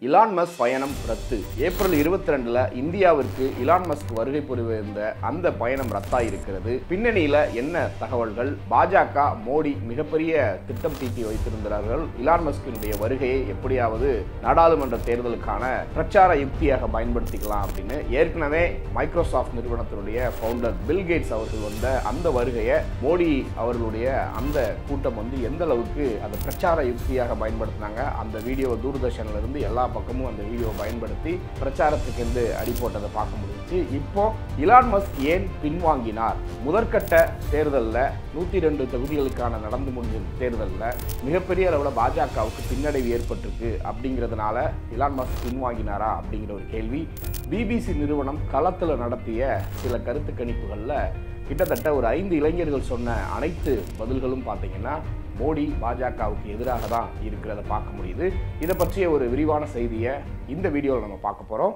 Elon Musk பயணம் ரத்து April இருபத்தி ரெண்டுல இந்தியாவிற்கு இலான் மஸ்க் வருகை புரிவிருந்த அந்த பயணம் ரத்தாயிருக்கிறது பின்னணியில என்ன தகவல்கள் பாஜக மோடி மிகப்பெரிய திட்டம் தீட்டி வைத்திருந்தார்கள் இலான் மஸ்கினுடைய வருகையை எப்படியாவது நாடாளுமன்ற தேர்தலுக்கான பிரச்சார யுக்தியாக பயன்படுத்திக்கலாம் அப்படின்னு ஏற்கனவே மைக்ரோசாஃப்ட் நிறுவனத்தினுடைய ஃபவுண்டர் பில் கேட்ஸ் அவர்கள் வந்த அந்த வருகையை மோடி அவர்களுடைய அந்த கூட்டம் வந்து எந்த அளவுக்கு அந்த பிரச்சார யுக்தியாக பயன்படுத்தினாங்க அந்த வீடியோ தூர்தர்ஷன்ல இருந்து எல்லா பக்கமும் அந்த வீடியோவை பயன்படுத்தி பிரச்சாரத்துக்கு வந்து அடி போட்டதை பார்க்க முடிஞ்சுச்சு இப்போ இலான் மஸ்க் ஏன் பின்வாங்கினார் முதற்கட்ட தேர்தலில் நூற்றி ரெண்டு தொகுதிகளுக்கான நடந்து முடிஞ்ச தேர்தலில் மிகப்பெரிய அளவில் பாஜகவுக்கு பின்னடைவு ஏற்பட்டிருக்கு அப்படிங்கிறதுனால இலான் மஸ்க் பின்வாங்கினாரா அப்படிங்கிற ஒரு கேள்வி பிபிசி நிறுவனம் களத்தில் நடத்திய சில கருத்து கணிப்புகளில் கிட்டத்தட்ட ஒரு ஐந்து இளைஞர்கள் சொன்ன அனைத்து பதில்களும் பார்த்தீங்கன்னா மோடி பாஜகவுக்கு எதிராக தான் இருக்கிறத பார்க்க முடியுது இதை பற்றிய ஒரு விரிவான செய்தியை இந்த வீடியோவில் நம்ம பார்க்க போகிறோம்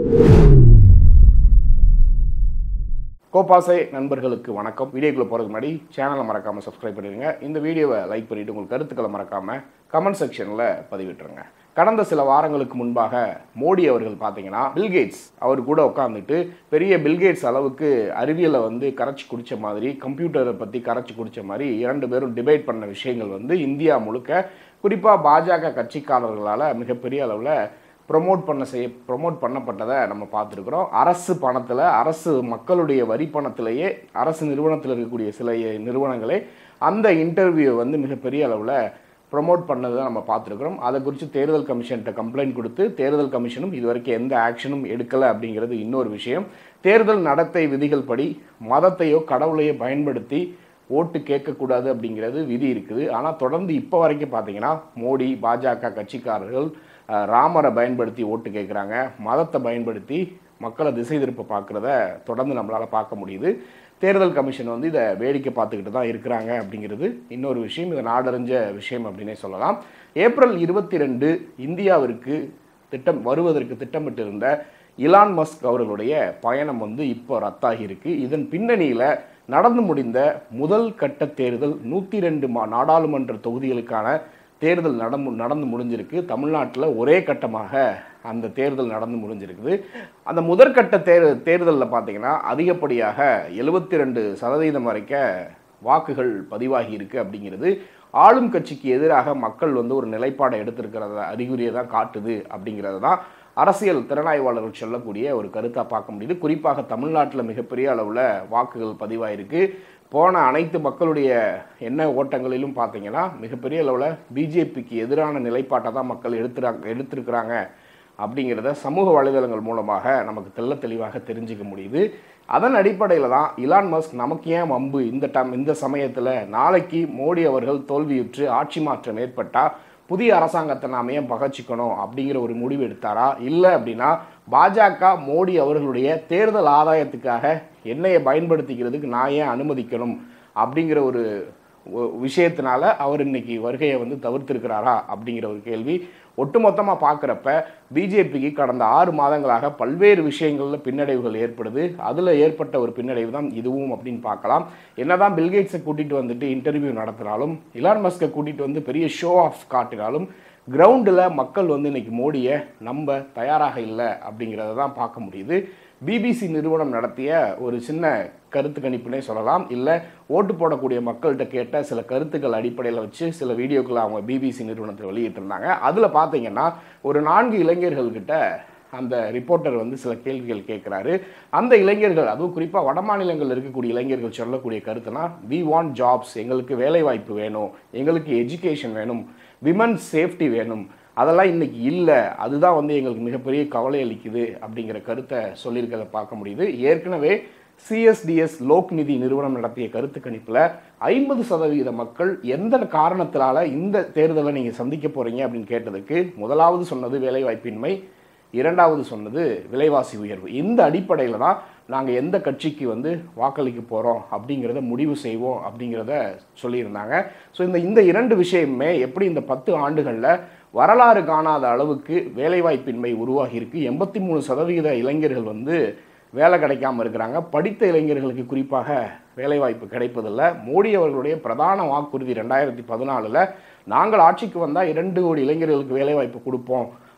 கோபாசை நண்பர்களுக்கு வணக்கம் வீடியோக்குள்ள போகிறதுக்கு முன்னாடி சேனலை மறக்காமல் சப்ஸ்கிரைப் பண்ணிடுங்க இந்த வீடியோவை லைக் பண்ணிவிட்டு உங்கள் கருத்துக்களை மறக்காமல் கமெண்ட் செக்ஷனில் பதிவிட்டுருங்க கடந்த சில வாரங்களுக்கு முன்பாக மோடி அவர்கள் பார்த்தீங்கன்னா பில்கேட்ஸ் அவர் கூட உட்காந்துட்டு பெரிய பில்கேட்ஸ் அளவுக்கு அறிவியலை வந்து கரைச்சி குடித்த மாதிரி கம்ப்யூட்டரை பற்றி கரைச்சி குடித்த மாதிரி இரண்டு பேரும் டிபேட் பண்ண விஷயங்கள் வந்து இந்தியா முழுக்க குறிப்பாக பாஜக கட்சிக்காரர்களால் மிகப்பெரிய அளவில் ப்ரொமோட் பண்ண செய்ய ப்ரொமோட் பண்ணப்பட்டதை நம்ம பார்த்துருக்குறோம் அரசு பணத்தில் அரசு மக்களுடைய வரி பணத்திலேயே அரசு நிறுவனத்தில் இருக்கக்கூடிய சில நிறுவனங்களே அந்த இன்டர்வியூ வந்து மிகப்பெரிய அளவில் ப்ரொமோட் பண்ணதை நம்ம பார்த்துருக்குறோம் அதை குறித்து தேர்தல் கமிஷன்கிட்ட கம்ப்ளைண்ட் கொடுத்து தேர்தல் கமிஷனும் இது வரைக்கும் எந்த ஆக்ஷனும் எடுக்கலை அப்படிங்கிறது இன்னொரு விஷயம் தேர்தல் நடத்தை விதிகள் படி மதத்தையோ கடவுளையோ பயன்படுத்தி ஓட்டு கேட்கக்கூடாது அப்படிங்கிறது விதி இருக்குது ஆனால் தொடர்ந்து இப்போ வரைக்கும் பார்த்தீங்கன்னா மோடி பாஜக கட்சிக்காரர்கள் அஹ், ராமரை பயன்படுத்தி ஓட்டு கேட்குறாங்க மதத்தை பயன்படுத்தி மக்களை திசை திருப்ப பார்க்குறத தொடர்ந்து நம்மளால் பார்க்க முடியுது தேர்தல் கமிஷன் வந்து இதை வேடிக்கை பார்த்துக்கிட்டு தான் இருக்கிறாங்க அப்படிங்கிறது இன்னொரு விஷயம் இதை நாடறிஞ்ச விஷயம் அப்படின்னே சொல்லலாம் ஏப்ரல் இருபத்தி ரெண்டு இந்தியாவிற்கு திட்டம் வருவதற்கு திட்டமிட்டிருந்த இலான் மஸ்க் அவர்களுடைய பயணம் வந்து இப்போ ரத்தாகி இருக்கு இதன் பின்னணியில் நடந்து முடிந்த முதல் கட்ட தேர்தல் நூற்றி ரெண்டு மா நாடாளுமன்ற தொகுதிகளுக்கான தேர்தல் நடந்து நடந்து முடிஞ்சிருக்கு தமிழ்நாட்டில் ஒரே கட்டமாக அந்த தேர்தல் நடந்து முடிஞ்சிருக்குது அந்த முதற்கட்ட தேர் தேர்தலில் பார்த்தீங்கன்னா அதிகப்படியாக எழுபத்தி ரெண்டு சதவீதம் வரைக்க வாக்குகள் பதிவாகி இருக்கு அப்படிங்கிறது ஆளும் கட்சிக்கு எதிராக மக்கள் வந்து ஒரு நிலைப்பாடை எடுத்திருக்கிறத அறிகுறியை தான் காட்டுது அப்படிங்கிறது தான் அரசியல் திறனாய்வாளர்கள் சொல்லக்கூடிய ஒரு கருத்தாக பார்க்க முடியுது குறிப்பாக தமிழ்நாட்டில் மிகப்பெரிய அளவில் வாக்குகள் பதிவாயிருக்கு போன அனைத்து மக்களுடைய எண்ண ஓட்டங்களிலும் பார்த்தீங்கன்னா மிகப்பெரிய அளவில் பிஜேபிக்கு எதிரான நிலைப்பாட்டை தான் மக்கள் எடுத்துறாங்க எடுத்திருக்கிறாங்க அப்படிங்கிறத சமூக வலைதளங்கள் மூலமாக நமக்கு தெள்ள தெளிவாக தெரிஞ்சுக்க முடியுது அதன் அடிப்படையில் தான் இலான் மஸ்க் நமக்கு ஏன் வம்பு இந்த டைம் இந்த சமயத்தில் நாளைக்கு மோடி அவர்கள் தோல்வியுற்று ஆட்சி மாற்றம் ஏற்பட்டால் புதிய அரசாங்கத்தை நாம் ஏன் பகச்சிக்கணும் அப்படிங்கிற ஒரு முடிவு எடுத்தாரா இல்லை அப்படின்னா பாஜக மோடி அவர்களுடைய தேர்தல் ஆதாயத்துக்காக என்னையை பயன்படுத்திக்கிறதுக்கு நான் ஏன் அனுமதிக்கணும் அப்படிங்கிற ஒரு ஒ- விஷயத்தினால அவர் இன்னைக்கு வருகையை வந்து தவிர்த்திருக்கிறாரா அப்படிங்கிற ஒரு கேள்வி ஒட்டுமொத்தமாக பார்க்குறப்ப பிஜேபிக்கு கடந்த ஆறு மாதங்களாக பல்வேறு விஷயங்களில் பின்னடைவுகள் ஏற்படுது அதில் ஏற்பட்ட ஒரு பின்னடைவு தான் இதுவும் அப்படின்னு பார்க்கலாம் என்னதான் பில்கேட்ஸை கூட்டிகிட்டு வந்துட்டு இன்டர்வியூ நடத்தினாலும் இலான் மஸ்கை கூட்டிகிட்டு வந்து பெரிய ஷோ ஆஃப் காட்டினாலும் கிரவுண்டில் மக்கள் வந்து இன்னைக்கு மோடியை நம்ப தயாராக இல்லை அப்படிங்கிறத தான் பார்க்க முடியுது பிபிசி நிறுவனம் நடத்திய ஒரு சின்ன கருத்து கணிப்புனே சொல்லலாம் இல்லை ஓட்டு போடக்கூடிய மக்கள்கிட்ட கேட்ட சில கருத்துக்கள் அடிப்படையில் வச்சு சில வீடியோக்களை அவங்க பிபிசி நிறுவனத்தில் வெளியிட்டிருந்தாங்க அதில் பார்த்தீங்கன்னா ஒரு நான்கு இளைஞர்கள்கிட்ட அந்த ரிப்போர்ட்டர் வந்து சில கேள்விகள் கேட்குறாரு அந்த இளைஞர்கள் அதுவும் குறிப்பாக வட மாநிலங்களில் இருக்கக்கூடிய இளைஞர்கள் சொல்லக்கூடிய கருத்துனா வி வாண்ட் ஜாப்ஸ் எங்களுக்கு வேலைவாய்ப்பு வேணும் எங்களுக்கு எஜுகேஷன் வேணும் விமன் சேஃப்டி வேணும் அதெல்லாம் இன்னைக்கு இல்லை அதுதான் வந்து எங்களுக்கு மிகப்பெரிய கவலை அளிக்குது அப்படிங்கிற கருத்தை சொல்லியிருக்கிறத பார்க்க முடியுது ஏற்கனவே சிஎஸ்டிஎஸ் லோக் நிதி நிறுவனம் நடத்திய கருத்து கணிப்பில் ஐம்பது சதவீத மக்கள் எந்த காரணத்தினால இந்த தேர்தலை நீங்கள் சந்திக்க போகிறீங்க அப்படின்னு கேட்டதுக்கு முதலாவது சொன்னது வேலைவாய்ப்பின்மை இரண்டாவது சொன்னது விலைவாசி உயர்வு இந்த அடிப்படையில் தான் நாங்கள் எந்த கட்சிக்கு வந்து வாக்களிக்க போகிறோம் அப்படிங்கிறத முடிவு செய்வோம் அப்படிங்கிறத சொல்லியிருந்தாங்க ஸோ இந்த இந்த இரண்டு விஷயமுமே எப்படி இந்த பத்து ஆண்டுகளில் வரலாறு காணாத அளவுக்கு வேலைவாய்ப்பின்மை உருவாகி இருக்கு எண்பத்தி மூணு சதவிகித இளைஞர்கள் வந்து வேலை கிடைக்காம இருக்கிறாங்க படித்த இளைஞர்களுக்கு குறிப்பாக வேலைவாய்ப்பு கிடைப்பதில்லை மோடி அவர்களுடைய பிரதான வாக்குறுதி ரெண்டாயிரத்தி பதினாலில் நாங்கள் ஆட்சிக்கு வந்தால் இரண்டு கோடி இளைஞர்களுக்கு வேலைவாய்ப்பு கொடுப்போம்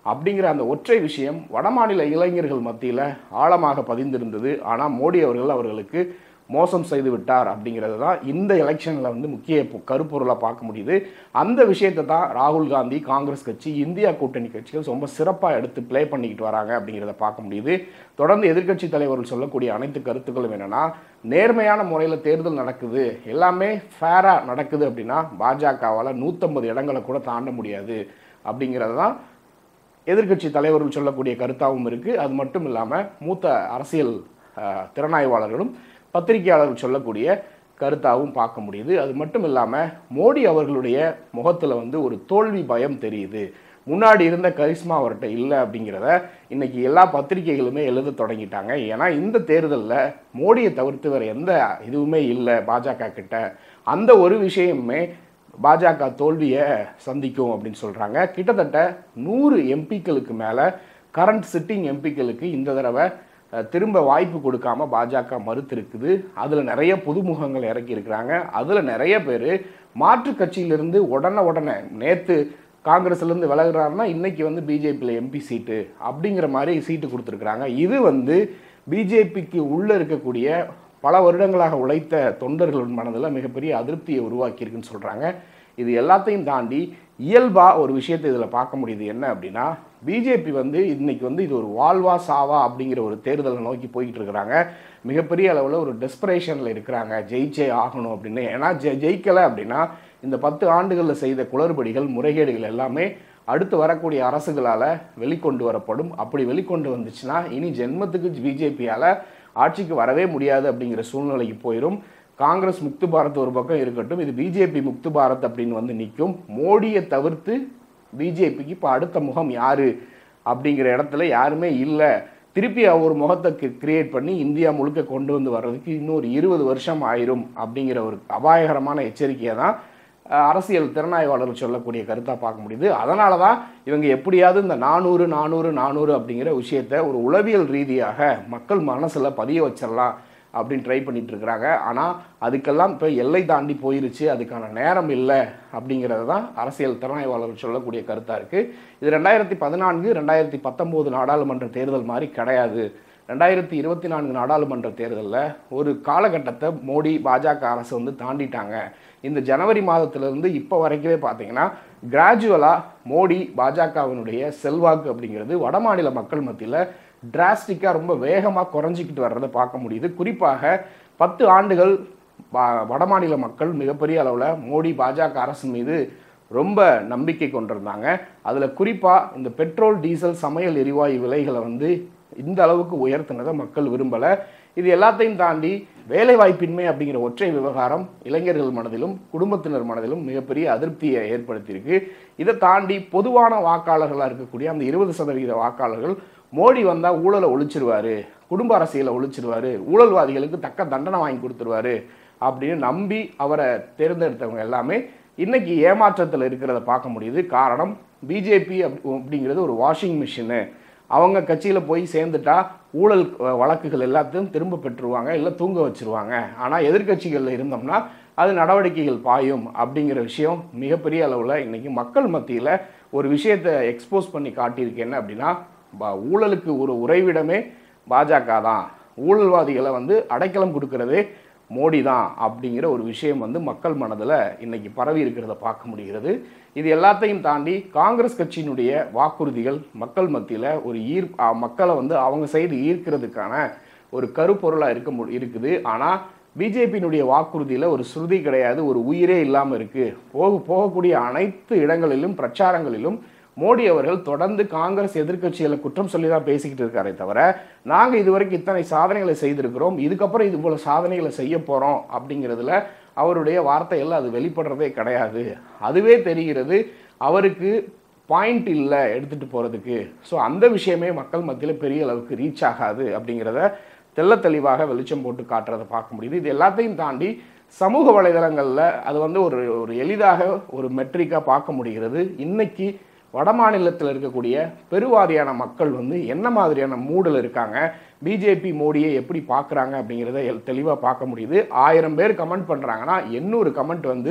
அப்படிங்கிற அந்த ஒற்றை விஷயம் வடமாநில இளைஞர்கள் மத்தியில் ஆழமாக பதிந்திருந்தது ஆனால் மோடி அவர்கள் அவர்களுக்கு மோசம் செய்து விட்டார் அப்படிங்கிறது தான் இந்த எலெக்ஷனில் வந்து முக்கிய பொ- கருப்பொருளாக பார்க்க முடியுது அந்த விஷயத்தை தான் ராகுல் காந்தி காங்கிரஸ் கட்சி இந்தியா கூட்டணி கட்சிகள் ரொம்ப சிறப்பாக எடுத்து ப்ளே பண்ணிக்கிட்டு வராங்க அப்படிங்கிறத பார்க்க முடியுது தொடர்ந்து எதிர்க்கட்சி தலைவர்கள் சொல்லக்கூடிய அனைத்து கருத்துக்களும் என்னன்னா நேர்மையான முறையில் தேர்தல் நடக்குது எல்லாமே ஃபேராக நடக்குது அப்படின்னா பாஜகவால் நூற்றம்பது இடங்களை கூட தாண்ட முடியாது அப்படிங்கிறது தான் எதிர்க்கட்சி தலைவர்கள் சொல்லக்கூடிய கருத்தாகவும் இருக்குது அது மட்டும் இல்லாமல் மூத்த அரசியல் அஹ், திறனாய்வாளர்களும் பத்திரிகையாளர்கள் சொல்லக்கூடிய கருத்தாகவும் பார்க்க முடியுது அது மட்டும் இல்லாமல் மோடி அவர்களுடைய முகத்தில் வந்து ஒரு தோல்வி பயம் தெரியுது முன்னாடி இருந்த கரிஸ்மா அவர்கிட்ட இல்லை அப்படிங்கிறத இன்னைக்கு எல்லா பத்திரிகைகளுமே எழுத தொடங்கிட்டாங்க ஏன்னா இந்த தேர்தலில் மோடியை தவிர்த்து வேறு எந்த இதுவுமே இல்லை பாஜக கிட்ட அந்த ஒரு விஷயமுமே பாஜக தோல்வியை சந்திக்கும் அப்படின்னு சொல்கிறாங்க கிட்டத்தட்ட நூறு எம்பிக்களுக்கு மேலே கரண்ட் சிட்டிங் எம்பிக்களுக்கு இந்த தடவை அஹ், திரும்ப வாய்ப்பு கொடுக்காம பாஜக மறுத்திருக்குது அதில் நிறைய புதுமுகங்கள் இறக்கி இருக்கிறாங்க அதில் நிறைய பேர் மாற்று கட்சியிலிருந்து உடனே உடனே நேற்று காங்கிரஸ்லேருந்து விலகுறாருன்னா இன்னைக்கு வந்து பிஜேபியில் எம்பி சீட்டு அப்படிங்கிற மாதிரி சீட்டு கொடுத்துருக்குறாங்க இது வந்து பிஜேபிக்கு உள்ளே இருக்கக்கூடிய பல வருடங்களாக உழைத்த தொண்டர்கள் மனதில் மிகப்பெரிய அதிருப்தியை உருவாக்கியிருக்குன்னு சொல்கிறாங்க இது எல்லாத்தையும் தாண்டி இயல்பாக ஒரு விஷயத்தை இதில் பார்க்க முடியுது என்ன அப்படின்னா பிஜேபி வந்து இன்னைக்கு வந்து இது ஒரு வாழ்வா சாவா அப்படிங்கிற ஒரு தேர்தலை நோக்கி போய்கிட்டு இருக்கிறாங்க மிகப்பெரிய அளவில் ஒரு டெஸ்பரேஷனில் இருக்கிறாங்க ஜெயிச்சே ஆகணும் அப்படின்னு ஏன்னா ஜெ ஜெயிக்கலை அப்படின்னா இந்த பத்து ஆண்டுகளில் செய்த குளறுபடிகள் முறைகேடுகள் எல்லாமே அடுத்து வரக்கூடிய அரசுகளால் வெளிக்கொண்டு வரப்படும் அப்படி வெளிக்கொண்டு வந்துச்சுன்னா இனி ஜென்மத்துக்கு பிஜேபியால் ஆட்சிக்கு வரவே முடியாது அப்படிங்கிற சூழ்நிலைக்கு போயிடும் காங்கிரஸ் முக்து பாரத் ஒரு பக்கம் இருக்கட்டும் இது பிஜேபி முக்து பாரத் அப்படின்னு வந்து நிற்கும் மோடியை தவிர்த்து பிஜேபிக்கு இப்போ அடுத்த முகம் யாரு அப்படிங்கிற இடத்துல யாருமே இல்லை திருப்பி ஒரு முகத்தை கிரியேட் பண்ணி இந்தியா முழுக்க கொண்டு வந்து வர்றதுக்கு இன்னொரு இருபது வருஷம் ஆயிரும் அப்படிங்கிற ஒரு அபாயகரமான எச்சரிக்கையை தான் அஹ், அரசியல் திறனாய்வாளர்கள் சொல்லக்கூடிய கருத்தாக பார்க்க முடியுது அதனால தான் இவங்க எப்படியாவது இந்த நானூறு நானூறு நானூறு அப்படிங்கிற விஷயத்தை ஒரு உளவியல் ரீதியாக மக்கள் மனசில் பதிய வச்சிடலாம் அப்படின்னு ட்ரை பண்ணிட்டு இருக்கிறாங்க ஆனால் அதுக்கெல்லாம் இப்போ எல்லை தாண்டி போயிருச்சு அதுக்கான நேரம் இல்லை அப்படிங்கிறது தான் அரசியல் திறனாய்வாளர்கள் சொல்லக்கூடிய கருத்தாக இருக்குது இது ரெண்டாயிரத்தி பதினான்கு ரெண்டாயிரத்தி பத்தொம்போது நாடாளுமன்ற தேர்தல் மாதிரி கிடையாது ரெண்டாயிரத்தி இருபத்தி நான்கு நாடாளுமன்ற தேர்தலில் ஒரு காலகட்டத்தை மோடி பாஜக அரசு வந்து தாண்டிட்டாங்க இந்த ஜனவரி மாதத்திலிருந்து இப்போ வரைக்குமே பார்த்தீங்கன்னா கிராஜுவலாக மோடி பாஜகவினுடைய செல்வாக்கு அப்படிங்கிறது வடமாநில மக்கள் மத்தியில் டிராஸ்டிக்காக ரொம்ப வேகமாக குறைஞ்சிக்கிட்டு வர்றதை பார்க்க முடியுது குறிப்பாக பத்து ஆண்டுகள் வ- வடமாநில மக்கள் மிகப்பெரிய அளவில் மோடி பாஜக அரசு மீது ரொம்ப நம்பிக்கை கொண்டிருந்தாங்க அதில் குறிப்பாக இந்த பெட்ரோல் டீசல் சமையல் எரிவாயு விலைகளை வந்து இந்த அளவுக்கு உயர்த்தினதை மக்கள் விரும்பலை இது எல்லாத்தையும் தாண்டி வேலைவாய்ப்பின்மை அப்படிங்கிற ஒற்றை விவகாரம் இளைஞர்கள் மனதிலும் குடும்பத்தினர் மனதிலும் மிகப்பெரிய அதிருப்தியை ஏற்படுத்தியிருக்கு இதை தாண்டி பொதுவான வாக்காளர்களாக இருக்கக்கூடிய அந்த இருபது சதவீத வாக்காளர்கள் மோடி வந்தால் ஊழலை ஒழிச்சிருவாரு குடும்ப அரசியலை ஒழிச்சிருவாரு ஊழல்வாதிகளுக்கு தக்க தண்டனை வாங்கி கொடுத்துருவாரு அப்படின்னு நம்பி அவரை தேர்ந்தெடுத்தவங்க எல்லாமே இன்னைக்கு ஏமாற்றத்தில் இருக்கிறத பார்க்க முடியுது காரணம் பிஜேபி அப்படிங்கிறது ஒரு வாஷிங் மிஷினு அவங்க கட்சியில் போய் சேர்ந்துட்டா ஊழல் அஹ், வழக்குகள் எல்லாத்தையும் திரும்ப பெற்றுருவாங்க இல்லை தூங்க வச்சிருவாங்க ஆனால் எதிர்க்கட்சிகளில் இருந்தோம்னா அது நடவடிக்கைகள் பாயும் அப்படிங்கிற விஷயம் மிகப்பெரிய அளவில் இன்னைக்கு மக்கள் மத்தியில் ஒரு விஷயத்தை எக்ஸ்போஸ் பண்ணி காட்டியிருக்கு என்ன அப்படின்னா பா- ஊழலுக்கு ஒரு உறைவிடமே பாஜக தான் ஊழல்வாதிகளை வந்து அடைக்கலம் கொடுக்கறதே மோடி தான் அப்படிங்கிற ஒரு விஷயம் வந்து மக்கள் மனதில் இன்னைக்கு பரவி இருக்கிறத பார்க்க முடிகிறது இது எல்லாத்தையும் தாண்டி காங்கிரஸ் கட்சியினுடைய வாக்குறுதிகள் மக்கள் மத்தியில் ஒரு ஈர் அ, மக்களை வந்து அவங்க சைடு ஈர்க்கிறதுக்கான ஒரு கருப்பொருளாக இருக்க மு இருக்குது ஆனால் பிஜேபியினுடைய வாக்குறுதியில் ஒரு ஸ்ருதி கிடையாது ஒரு உயிரே இல்லாமல் இருக்குது போக போகக்கூடிய அனைத்து இடங்களிலும் பிரச்சாரங்களிலும் மோடி அவர்கள் தொடர்ந்து காங்கிரஸ் எதிர்க்கட்சிகளை குற்றம் சொல்லி தான் பேசிக்கிட்டு இருக்காரே தவிர நாங்கள் இதுவரைக்கும் இத்தனை சாதனைகளை செய்திருக்கிறோம் இதுக்கப்புறம் இது போல சாதனைகளை செய்ய போகிறோம் அப்படிங்கிறதுல அவருடைய வார்த்தைகள் அது வெளிப்படுறதே கிடையாது அதுவே தெரிகிறது அவருக்கு பாயிண்ட் இல்லை எடுத்துகிட்டு போகிறதுக்கு ஸோ அந்த விஷயமே மக்கள் மத்தியில் பெரிய அளவுக்கு ரீச் ஆகாது அப்படிங்கிறத தெள்ள தெளிவாக வெளிச்சம் போட்டு காட்டுறதை பார்க்க முடியுது இது எல்லாத்தையும் தாண்டி சமூக வலைதளங்களில் அது வந்து ஒரு ஒரு எளிதாக ஒரு மெட்ரிக்காக பார்க்க முடிகிறது இன்னைக்கு வட மாநிலத்தில் இருக்கக்கூடிய பெருவாரியான மக்கள் வந்து என்ன மாதிரியான மூடில் இருக்காங்க பிஜேபி மோடியை எப்படி பார்க்குறாங்க அப்படிங்கிறத தெளிவாக பார்க்க முடியுது ஆயிரம் பேர் கமெண்ட் பண்ணுறாங்கன்னா எண்ணூறு கமெண்ட் வந்து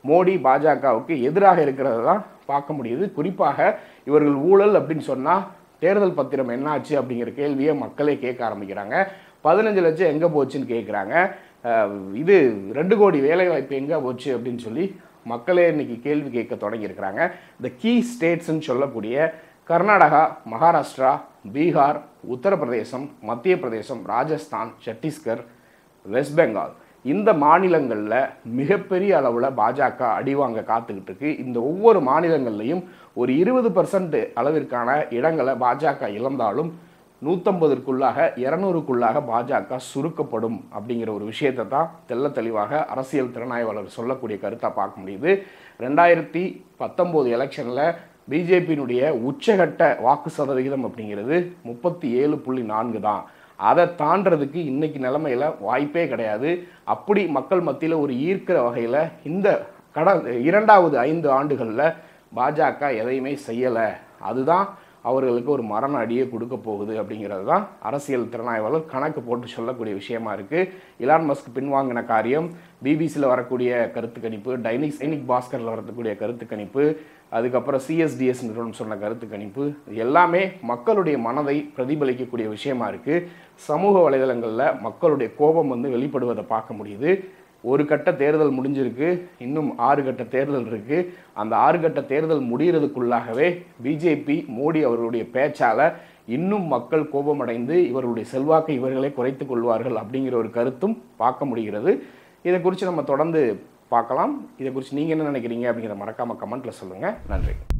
மோடி பாஜகவுக்கு எதிராக இருக்கிறத தான் பார்க்க முடியுது குறிப்பாக இவர்கள் ஊழல் அப்படின்னு சொன்னால் தேர்தல் பத்திரம் என்னாச்சு அப்படிங்கிற கேள்வியை மக்களே கேட்க ஆரம்பிக்கிறாங்க பதினஞ்சு லட்சம் எங்கே போச்சுன்னு கேட்குறாங்க இது ரெண்டு கோடி வேலைவாய்ப்பு எங்கே போச்சு அப்படின்னு சொல்லி மக்களே இன்னைக்கு கேள்வி கேட்க தொடங்கியிருக்கிறாங்க இந்த கீ ஸ்டேட்ஸ்ன்னு சொல்லக்கூடிய கர்நாடகா மகாராஷ்டிரா பீகார் உத்தரப்பிரதேசம் மத்திய பிரதேசம் ராஜஸ்தான் சத்தீஸ்கர் வெஸ்ட் பெங்கால் இந்த மாநிலங்களில் மிகப்பெரிய அளவில் பாஜக அடிவாங்க காத்துக்கிட்டு இருக்கு இந்த ஒவ்வொரு மாநிலங்கள்லையும் ஒரு இருபது பர்சன்ட் அளவிற்கான இடங்களை பாஜக இழந்தாலும் நூற்றம்பதுக்குள்ளாக இரநூறுக்குள்ளாக பாஜக சுருக்கப்படும் அப்படிங்கிற ஒரு விஷயத்தை தான் தெள்ள தெளிவாக அரசியல் திறனாய்வாளர் சொல்லக்கூடிய கருத்தாக பார்க்க முடியுது ரெண்டாயிரத்தி பத்தொம்போது எலெக்ஷனில் பிஜேபியினுடைய உச்சகட்ட வாக்கு சதவிகிதம் அப்படிங்கிறது முப்பத்தி ஏழு புள்ளி நான்கு தான் அதை தாண்டறதுக்கு இன்னைக்கு நிலைமையில வாய்ப்பே கிடையாது அப்படி மக்கள் மத்தியில் ஒரு ஈர்க்கிற வகையில் இந்த கட இரண்டாவது ஐந்து ஆண்டுகளில் பாஜக எதையுமே செய்யலை அதுதான் அவர்களுக்கு ஒரு மரண அடியை கொடுக்க போகுது அப்படிங்கிறது தான் அரசியல் திறனாய்வாளர் கணக்கு போட்டு சொல்லக்கூடிய விஷயமா இருக்குது இலான் மஸ்க் பின்வாங்கின காரியம் பிபிசியில் வரக்கூடிய கருத்து கணிப்பு டைனிக் சைனிக் பாஸ்கரில் வரக்கூடிய கருத்து கணிப்பு அதுக்கப்புறம் சிஎஸ்டிஎஸ் நிறுவனம் சொன்ன கருத்து கணிப்பு இது எல்லாமே மக்களுடைய மனதை பிரதிபலிக்கக்கூடிய விஷயமா இருக்குது சமூக வலைதளங்களில் மக்களுடைய கோபம் வந்து வெளிப்படுவதை பார்க்க முடியுது ஒரு கட்ட தேர்தல் முடிஞ்சிருக்கு இன்னும் ஆறு கட்ட தேர்தல் இருக்கு அந்த ஆறு கட்ட தேர்தல் முடிகிறதுக்குள்ளாகவே பிஜேபி மோடி அவர்களுடைய பேச்சால இன்னும் மக்கள் கோபமடைந்து இவர்களுடைய செல்வாக்கை இவர்களே குறைத்துக் கொள்வார்கள் அப்படிங்கிற ஒரு கருத்தும் பார்க்க முடிகிறது இதை குறித்து நம்ம தொடர்ந்து பார்க்கலாம் இதை குறித்து நீங்கள் என்ன நினைக்கிறீங்க அப்படிங்கிற மறக்காம கமெண்ட்ல சொல்லுங்க நன்றி